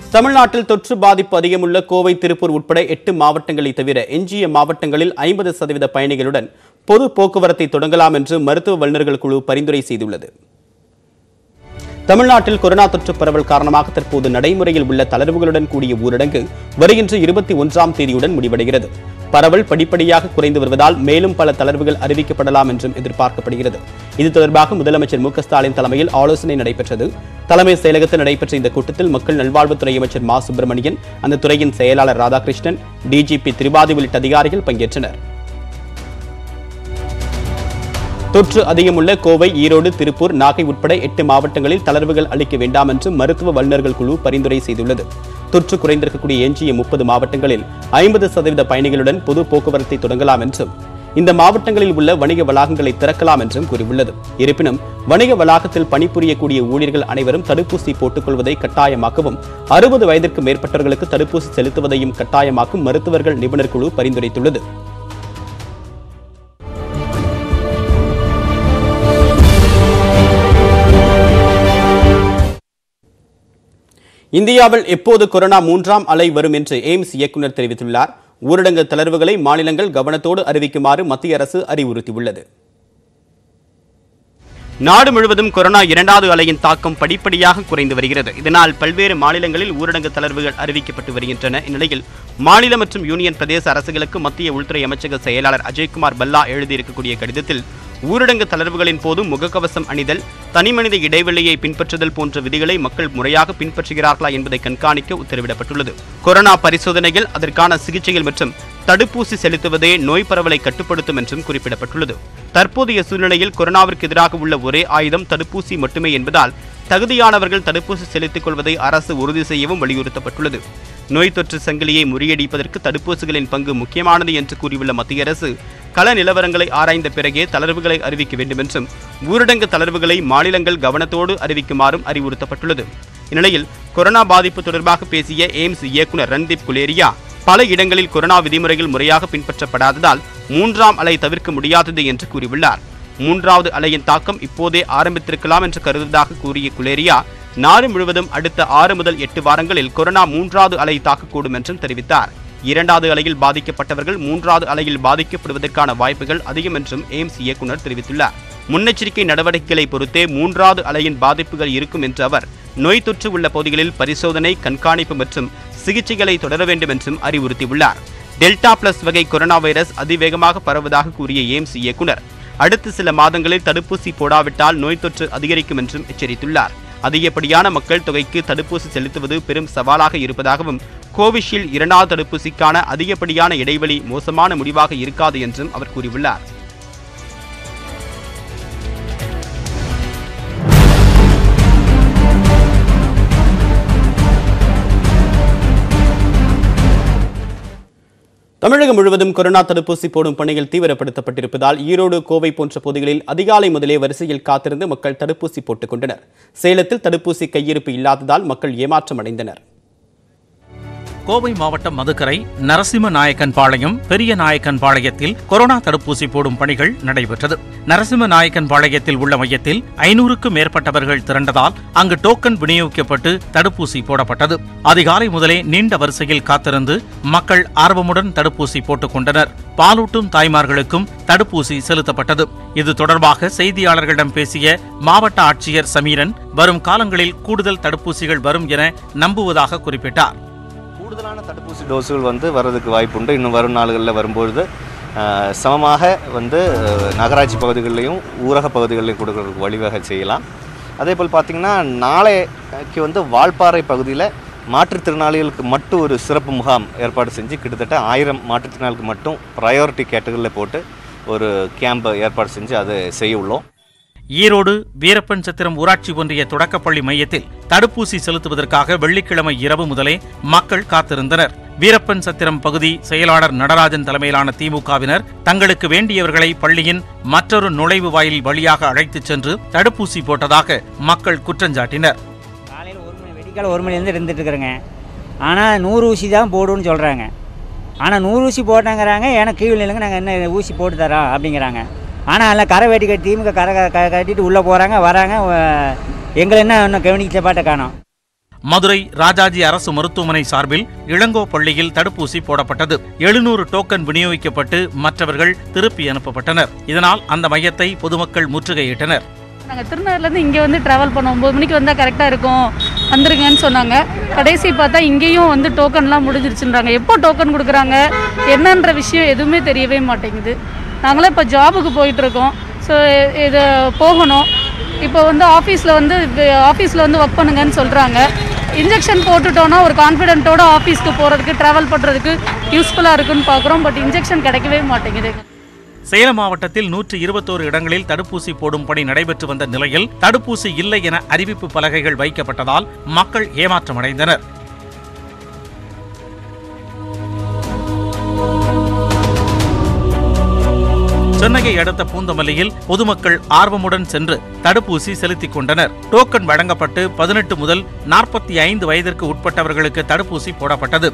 தமிழ்நாட்டில் தொற்று பாதிப்பு அதிகமுள்ள கோவை திருப்பூர் உட்பட எட்டு மாவட்டங்களை தவிர எஞ்சிய மாவட்டங்களில் ஐம்பது சதவீத பயணிகளுடன் பொது போக்குவரத்தை தொடங்கலாம் என்று மருத்துவ வல்லுநர்கள் குழு பரிந்துரை செய்துள்ளது தமிழ்நாட்டில் கொரோனா தொற்று பரவல் காரணமாக தற்போது நடைமுறையில் உள்ள தளர்வுகளுடன் கூடிய ஊரடங்கு வருகின்ற இருபத்தி ஒன்றாம் தேதியுடன் முடிவடைகிறது பரவல் படிப்படியாக குறைந்து வருவதால் மேலும் பல தளர்வுகள் அறிவிக்கப்படலாம் என்றும் எதிர்பார்க்கப்படுகிறது இது தொடர்பாக முதலமைச்சர் மு க ஸ்டாலின் தலைமையில் ஆலோசனை நடைபெற்றது தலைமை செயலகத்தில் நடைபெற்ற இந்த கூட்டத்தில் மக்கள் நல்வாழ்வுத்துறை அமைச்சர் மா சுப்பிரமணியன் அந்த துறையின் செயலாளர் ராதாகிருஷ்ணன் டிஜிபி திரிபாதி உள்ளிட்ட அதிகாரிகள் பங்கேற்றனர் தொற்று அதிகமுள்ள கோவை ஈரோடு திருப்பூர் நாகை உட்பட எட்டு மாவட்டங்களில் தளர்வுகள் அளிக்க வேண்டாம் என்று மருத்துவ வல்லுநர்கள் குழு பரிந்துரை செய்துள்ளது தொற்று குறைந்திருக்கக்கூடிய எஞ்சிய முப்பது மாவட்டங்களில் ஐம்பது சதவீத பயணிகளுடன் பொது போக்குவரத்தை தொடங்கலாம் என்றும் இந்த மாவட்டங்களில் உள்ள வணிக வளாகங்களை திறக்கலாம் என்றும் கூறியுள்ளது இருப்பினும் வணிக வளாகத்தில் பணிபுரியக்கூடிய ஊழியர்கள் அனைவரும் தடுப்பூசி போட்டுக் கொள்வதை கட்டாயமாக்கவும் அறுபது வயதிற்கு மேற்பட்டவர்களுக்கு தடுப்பூசி செலுத்துவதையும் கட்டாயமாக்கும் மருத்துவர்கள் நிபுணர் குழு பரிந்துரைத்துள்ளது இந்தியாவில் எப்போது கொரோனா மூன்றாம் அலை வரும் என்று எய்ம்ஸ் இயக்குநர் தெரிவித்துள்ளார் ஊரடங்கு தளர்வுகளை மாநிலங்கள் கவனத்தோடு அறிவிக்குமாறு மத்திய அரசு அறிவுறுத்தியுள்ளது நாடு முழுவதும் கொரோனா இரண்டாவது அலையின் தாக்கம் படிப்படியாக குறைந்து வருகிறது இதனால் பல்வேறு மாநிலங்களில் ஊரடங்கு தளர்வுகள் அறிவிக்கப்பட்டு வருகின்றன இந்நிலையில் மாநில மற்றும் யூனியன் பிரதேச அரசுகளுக்கு மத்திய உள்துறை அமைச்சக செயலாளர் அஜய்குமார் பல்லா எழுதியிருக்கக்கூடிய கடிதத்தில் ஊரடங்கு தளர்வுகளின் போது முகக்கவசம் அணிதல் தனிமனித இடைவெளியை பின்பற்றுதல் போன்ற விதிகளை மக்கள் முறையாக பின்பற்றுகிறார்களா என்பதை கண்காணிக்க உத்தரவிடப்பட்டுள்ளது கொரோனா பரிசோதனைகள் அதற்கான சிகிச்சைகள் மற்றும் தடுப்பூசி செலுத்துவதே நோய் பரவலை கட்டுப்படுத்தும் என்றும் குறிப்பிடப்பட்டுள்ளது தற்போதைய சூழ்நிலையில் கொரோனாவிற்கு எதிராக உள்ள ஒரே ஆயுதம் தடுப்பூசி மட்டுமே என்பதால் தகுதியானவர்கள் தடுப்பூசி செலுத்திக் கொள்வதை அரசு உறுதி செய்யவும் வலியுறுத்தப்பட்டுள்ளது நோய் தொற்று சங்கிலியை முறியடிப்பதற்கு தடுப்பூசிகளின் பங்கு முக்கியமானது என்று கூறியுள்ள மத்திய அரசு கள நிலவரங்களை ஆராய்ந்த பிறகே தளர்வுகளை அறிவிக்க வேண்டும் என்றும் ஊரடங்கு தளர்வுகளை மாநிலங்கள் கவனத்தோடு அறிவிக்குமாறும் அறிவுறுத்தப்பட்டுள்ளது இந்நிலையில் கொரோனா பாதிப்பு தொடர்பாக பேசிய எய்ம்ஸ் இயக்குநர் ரன்தீப் குலேரியா பல இடங்களில் கொரோனா விதிமுறைகள் முறையாக பின்பற்றப்படாததால் மூன்றாம் அலை தவிர்க்க முடியாதது என்று கூறியுள்ளார் மூன்றாவது அலையின் தாக்கம் இப்போதே ஆரம்பித்திருக்கலாம் என்று கருதுவதாக கூறிய குலேரியா நாடு முழுவதும் அடுத்த ஆறு முதல் எட்டு வாரங்களில் கொரோனா மூன்றாவது அலை தாக்கக்கூடும் என்றும் தெரிவித்தார் இரண்டாவது அலையில் பாதிக்கப்பட்டவர்கள் மூன்றாவது அலையில் பாதிக்கப்படுவதற்கான வாய்ப்புகள் அதிகம் என்றும் எய்ம்ஸ் இயக்குநர் தெரிவித்துள்ளார் முன்னெச்சரிக்கை நடவடிக்கைகளை பொறுத்தே மூன்றாவது அலையின் பாதிப்புகள் இருக்கும் என்று அவர் நோய் தொற்று உள்ள பகுதிகளில் பரிசோதனை கண்காணிப்பு மற்றும் சிகிச்சைகளை தொடர வேண்டும் என்றும் அறிவுறுத்தியுள்ளார் டெல்டா பிளஸ் வகை கொரோனா வைரஸ் அதிவேகமாக பரவுவதாக கூறிய எய்ம்ஸ் இயக்குனர் அடுத்த சில மாதங்களில் தடுப்பூசி போடாவிட்டால் நோய் தொற்று அதிகரிக்கும் என்றும் எச்சரித்துள்ளார் அதிகப்படியான மக்கள் தொகைக்கு தடுப்பூசி செலுத்துவது பெரும் சவாலாக இருப்பதாகவும் கோவிஷீல்டு இரண்டாவது தடுப்பூசிக்கான அதிகப்படியான இடைவெளி மோசமான முடிவாக இருக்காது என்றும் அவர் கூறியுள்ளார் தமிழகம் முழுவதும் கொரோனா தடுப்பூசி போடும் பணிகள் தீவிரப்படுத்தப்பட்டிருப்பதால் ஈரோடு கோவை போன்ற பகுதிகளில் அதிகாலை முதலே வரிசையில் காத்திருந்து மக்கள் தடுப்பூசி போட்டுக் கொண்டனர் சேலத்தில் தடுப்பூசி கையிருப்பு இல்லாததால் மக்கள் ஏமாற்றம் அடைந்தனர் கோவை மாவட்டம் மதுக்கரை நரசிம்ம நாயக்கன் பாளையம் பெரிய நாயக்கன் பாளையத்தில் கொரோனா தடுப்பூசி போடும் பணிகள் நடைபெற்றது நரசிம்ம நாயக்கன் பாளையத்தில் உள்ள மையத்தில் ஐநூறுக்கும் மேற்பட்டவர்கள் திரண்டதால் அங்கு டோக்கன் விநியோகிக்கப்பட்டு தடுப்பூசி போடப்பட்டது அதிகாலை முதலே நீண்ட வரிசையில் காத்திருந்து மக்கள் ஆர்வமுடன் தடுப்பூசி போட்டுக் கொண்டனர் பாலூட்டும் தாய்மார்களுக்கும் தடுப்பூசி செலுத்தப்பட்டது இது தொடர்பாக செய்தியாளர்களிடம் பேசிய மாவட்ட ஆட்சியர் சமீரன் வரும் காலங்களில் கூடுதல் தடுப்பூசிகள் வரும் என நம்புவதாக குறிப்பிட்டார் கூடுதலான தடுப்பூசி டோஸுகள் வந்து வர்றதுக்கு வாய்ப்புண்டு இன்னும் வரும் நாடுகளில் வரும்பொழுது அஹ், சமமாக வந்து அஹ், நகராட்சி பகுதிகளிலையும் ஊரக பகுதிகளிலையும் கொடுக்கறதுக்கு வழிவகை செய்யலாம் அதே போல் பார்த்திங்கன்னா நாளைக்கு வந்து வால்பாறை பகுதியில் மாற்றுத்திறனாளிகளுக்கு மட்டும் ஒரு சிறப்பு முகாம் ஏற்பாடு செஞ்சு கிட்டத்தட்ட ஆயிரம் மாற்றுத்திறனாளிகளுக்கு மட்டும் ப்ரையாரிட்டி கேட்டகரியில் போட்டு ஒரு கேம்ப் ஏற்பாடு செஞ்சு அதை செய்ய உள்ளோம் ஈரோடு வீரப்பன் சத்திரம் ஊராட்சி ஒன்றிய தொடக்கப்பள்ளி மையத்தில் தடுப்பூசி செலுத்துவதற்காக வெள்ளிக்கிழமை இரவு முதலே மக்கள் காத்திருந்தனர் வீரப்பன் சத்திரம் பகுதி செயலாளர் நடராஜன் தலைமையிலான திமுகவினர் தங்களுக்கு வேண்டியவர்களை பள்ளியின் மற்றொரு நுழைவு வாயில் வழியாக அழைத்துச் சென்று தடுப்பூசி போட்டதாக மக்கள் குற்றஞ்சாட்டினர் காலையில் ஒரு மணி வெடிக்கால ஒரு மணிலேருந்து இருந்துட்டு இருக்கிறேங்க ஆனால் நூறு ஊசி தான் போடுன்னு சொல்கிறாங்க ஆனால் நூறு ஊசி போட்டாங்கிறாங்க ஏன்னா கீழ் இல்லைங்க நாங்கள் என்ன ஊசி போட்டு தரோம் அப்படிங்கிறாங்க ஆனால் எல்லாம் கரை வெட்டி கட்டி திமுக கரை க- க- கட்டிட்டு உள்ளே போகிறாங்க வராங்க அஹ், எங்களை என்ன இன்னும் கவனிக்க பாட்டை காணோம் மதுரை ராஜாஜி அரசு மருத்துவமனை சார்பில் இளங்கோ பள்ளியில் தடுப்பூசி போடப்பட்டது எழுநூறு டோக்கன் விநியோகிக்கப்பட்டு மற்றவர்கள் திருப்பி அனுப்பப்பட்டனர் இதனால் அந்த மையத்தை பொதுமக்கள் முற்றுகையிட்டனர் நாங்கள் திருநகர்லேருந்து இங்கே வந்து ட்ராவல் பண்ணோம் ஒம்பது மணிக்கு வந்தால் கரெக்டாக இருக்கும் வந்துருங்கன்னு சொன்னாங்க கடைசி பார்த்தா இங்கேயும் வந்து டோக்கன்லாம் முடிஞ்சிருச்சுன்றாங்க எப்போ டோக்கன் கொடுக்குறாங்க என்னன்ற விஷயம் எதுவுமே தெரியவே மாட்டேங்குது நாங்களாம் இப்போ ஜாபுக்கு போயிட்டுருக்கோம் ஸோ இது போகணும் இப்போ வந்து ஆஃபீஸில் வந்து ஆஃபீஸில் வந்து ஒர்க் பண்ணுங்கன்னு சொல்கிறாங்க இன்ஜெக்ஷன் போட்டுட்டோன்னா ஒரு கான்ஃபிடென்ட்டோட ஆஃபீஸ்க்கு போகிறதுக்கு ட்ராவல் பண்ணுறதுக்கு யூஸ்ஃபுல்லாக இருக்குன்னு பார்க்குறோம் பட் இன்ஜெக்ஷன் கிடைக்கவே மாட்டேங்குது சேலம் மாவட்டத்தில் நூற்று இருபத்தோரு இடங்களில் தடுப்பூசி போடும் பணி நடைபெற்று வந்த நிலையில் தடுப்பூசி இல்லை என அறிவிப்பு பலகைகள் வைக்கப்பட்டதால் மக்கள் ஏமாற்றமடைந்தனர் சென்னையை அடுத்த பூந்தமல்லியில் பொதுமக்கள் ஆர்வமுடன் சென்று தடுப்பூசி செலுத்திக் கொண்டனர் டோக்கன் வழங்கப்பட்டு பதினெட்டு முதல் நாற்பத்தி ஐந்து வயதிற்கு உட்பட்டவர்களுக்கு தடுப்பூசி போடப்பட்டது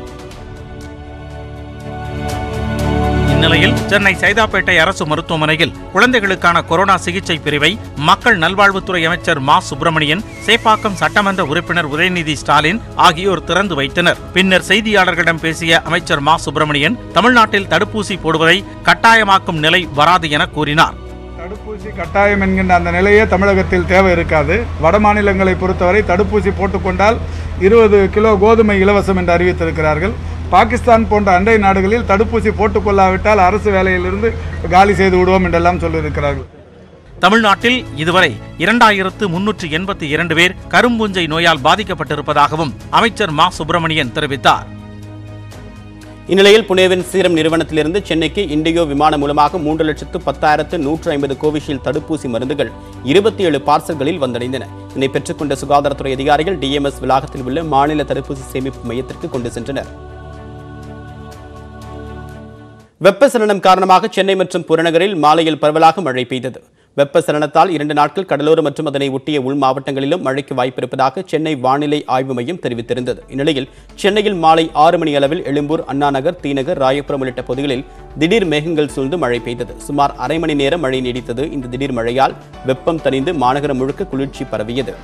இந்நிலையில் சென்னை சைதாப்பேட்டை அரசு மருத்துவமனையில் குழந்தைகளுக்கான கொரோனா சிகிச்சை பிரிவை மக்கள் நல்வாழ்வுத்துறை அமைச்சர் மா சுப்பிரமணியன் சேப்பாக்கம் சட்டமன்ற உறுப்பினர் உதயநிதி ஸ்டாலின் ஆகியோர் திறந்து வைத்தனர் பின்னர் செய்தியாளர்களிடம் பேசிய அமைச்சர் மா சுப்பிரமணியன் தமிழ்நாட்டில் தடுப்பூசி போடுவதை கட்டாயமாக்கும் நிலை வராது என கூறினார் தடுப்பூசி கட்டாயம் என்கின்ற அந்த நிலையே தமிழகத்தில் தேவை இருக்காது வட மாநிலங்களை பொறுத்தவரை தடுப்பூசி போட்டுக்கொண்டால் இருபது கிலோ கோதுமை இலவசம் என்று அறிவித்திருக்கிறார்கள் பாகிஸ்தான் போன்ற அண்டை நாடுகளில் தடுப்பூசி போட்டுக்கொள்ளாவிட்டால் அரசு வேலையிலிருந்து காலி செய்து விடுவோம் என்றெல்லாம் சொல்லியிருக்கிறார்கள் தமிழ்நாட்டில் இதுவரை இரண்டாயிரத்து முன்னூற்று எண்பத்தி இரண்டு பேர் கரும்பூஞ்சை நோயால் பாதிக்கப்பட்டிருப்பதாகவும் அமைச்சர் மா சுப்பிரமணியன் தெரிவித்தார் இந்நிலையில் புனேவின் சீரம் நிறுவனத்திலிருந்து சென்னைக்கு இண்டிகோ விமானம் மூலமாக மூன்று லட்சத்து பத்தாயிரத்து நூற்று ஐம்பது கோவிஷீல்டு தடுப்பூசி மருந்துகள் இருபத்தி ஏழு பார்சல்களில் வந்தடைந்தன இதனை பெற்றுக்கொண்ட சுகாதாரத்துறை அதிகாரிகள் டிஎம்எஸ் வளாகத்தில் உள்ள மாநில தடுப்பூசி சேமிப்பு மையத்திற்கு கொண்டு சென்றனர் வெப்பசலனம் காரணமாக சென்னை மற்றும் புறநகரில் மாலையில் பரவலாக மழை பெய்தது வெப்பசலனத்தால் இரண்டு நாட்கள் கடலோர மற்றும் அதனை ஒட்டிய உள் மாவட்டங்களிலும் மழைக்கு வாய்ப்பிருப்பதாக சென்னை வானிலை ஆய்வு மையம் தெரிவித்திருந்தது இந்நிலையில் சென்னையில் மாலை ஆறு மணி அளவில் எழும்பூர் அண்ணாநகர் தீநகர் ராயபுரம் உள்ளிட்ட பகுதிகளில் திடீர் மேகங்கள் சூழ்ந்து மழை பெய்தது சுமார் அரை மணி நேரம் மழை நீடித்தது இந்த திடீர் மழையால் வெப்பம் தணிந்து மாநகரம் முழுக்க குளிர்ச்சி பரவியது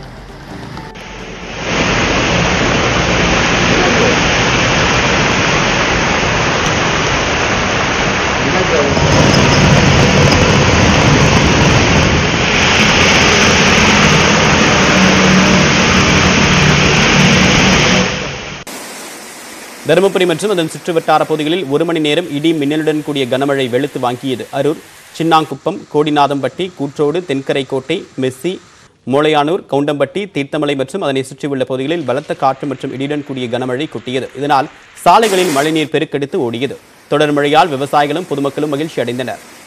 தருமபுரி மற்றும் அதன் சுற்றுவட்டார பகுதிகளில் ஒரு மணி நேரம் இடி மின்னலுடன் கூடிய கனமழை வெளுத்து வாங்கியது அரூர் சின்னாங்குப்பம் கோடிநாதம்பட்டி கூற்றோடு தென்கரைக்கோட்டை மெஸ்ஸி மோளையானூர் கவுண்டம்பட்டி தீர்த்தமலை மற்றும் அதனை சுற்றியுள்ள பகுதிகளில் பலத்த காற்று மற்றும் இடியுடன் கூடிய கனமழை கொட்டியது இதனால் சாலைகளில் மழைநீர் பெருக்கெடுத்து ஓடியது தொடர் மழையால் விவசாயிகளும் பொதுமக்களும் மகிழ்ச்சி அடைந்தனர்